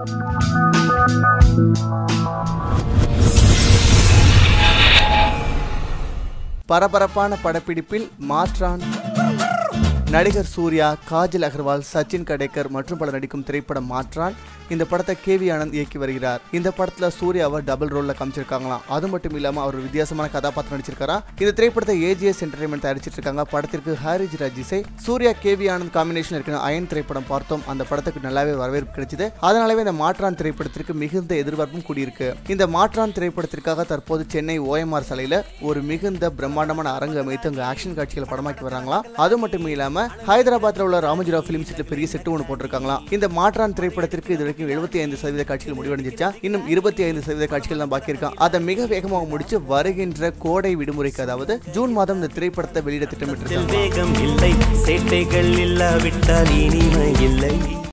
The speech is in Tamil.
பரபரப்பான படப்பிடிப்பில் மாற்றான் நடிகர் சூர்யா காஜல் அகர்வால் சச்சின் கடேக்கர் மற்றும் பலர் நடிக்கும் திரைப்படம் மாற்றான் இந்த படத்தை கே வி ஆனந்த் இயக்கி வருகிறார் இந்த படத்துல சூர்யாவை டபுள் ரோல்ல காமிச்சிருக்காங்களாம் அது மட்டும் இல்லாம அவர் ஒரு வித்தியாசமான கதாபாத்திரம் நடிச்சிருக்காரா இந்த திரைப்படத்தை ஏஜிஎஸ் என்டர்டைன்மெண்ட் தயாரிச்சிட்டு இருக்காங்க படத்திற்கு ஹாரிஜ் ராஜிசை Suriya K V Anand combination இருக்கிற அயன் திரைப்படம் பார்த்தோம் அந்த படத்துக்கு நல்லாவே வரவேற்பு கிடைச்சது அதனாலவே இந்த மாற்றான் திரைப்படத்திற்கு மிகுந்த எதிர்பார்ப்பும் கூடியிருக்கு இந்த மாற்றான் திரைப்படத்திற்காக தற்போது சென்னை ஓஎம்ஆர் சாலையில ஒரு மிகுந்த பிரம்மாண்டமான அரங்கு அமைத்து அங்க ஆக்ஷன் காட்சிகளை படமாக்கி வராங்களாம் அது மட்டும் இல்லாம ஹைதராபாத்ல உள்ள ராமஜிராவ் பிலிம் சிட்டில பெரிய செட்டு ஒன்று போட்டிருக்காங்களாம் இந்த மாற்றான் திரைப்படத்திற்கு இது வரைக்கும் எழுபத்தி ஐந்து சதவீத காட்சிகள் முடிவடைஞ்சிருச்சா இன்னும் இருபத்தி ஐந்து சதவீத காட்சிகள் தான் பாக்கி இருக்கான் அதை மிக வேகமாக முடிச்சு வருகின்ற கோடை விடுமுறைக்கு அதாவது ஜூன் மாதம் இந்த திரைப்படத்தை வெளியிட திட்டமிட்டிருக்காங்க வேகம் இல்லை சேட்டைகள் இல்லாவிட்டால் இனிமை இல்லை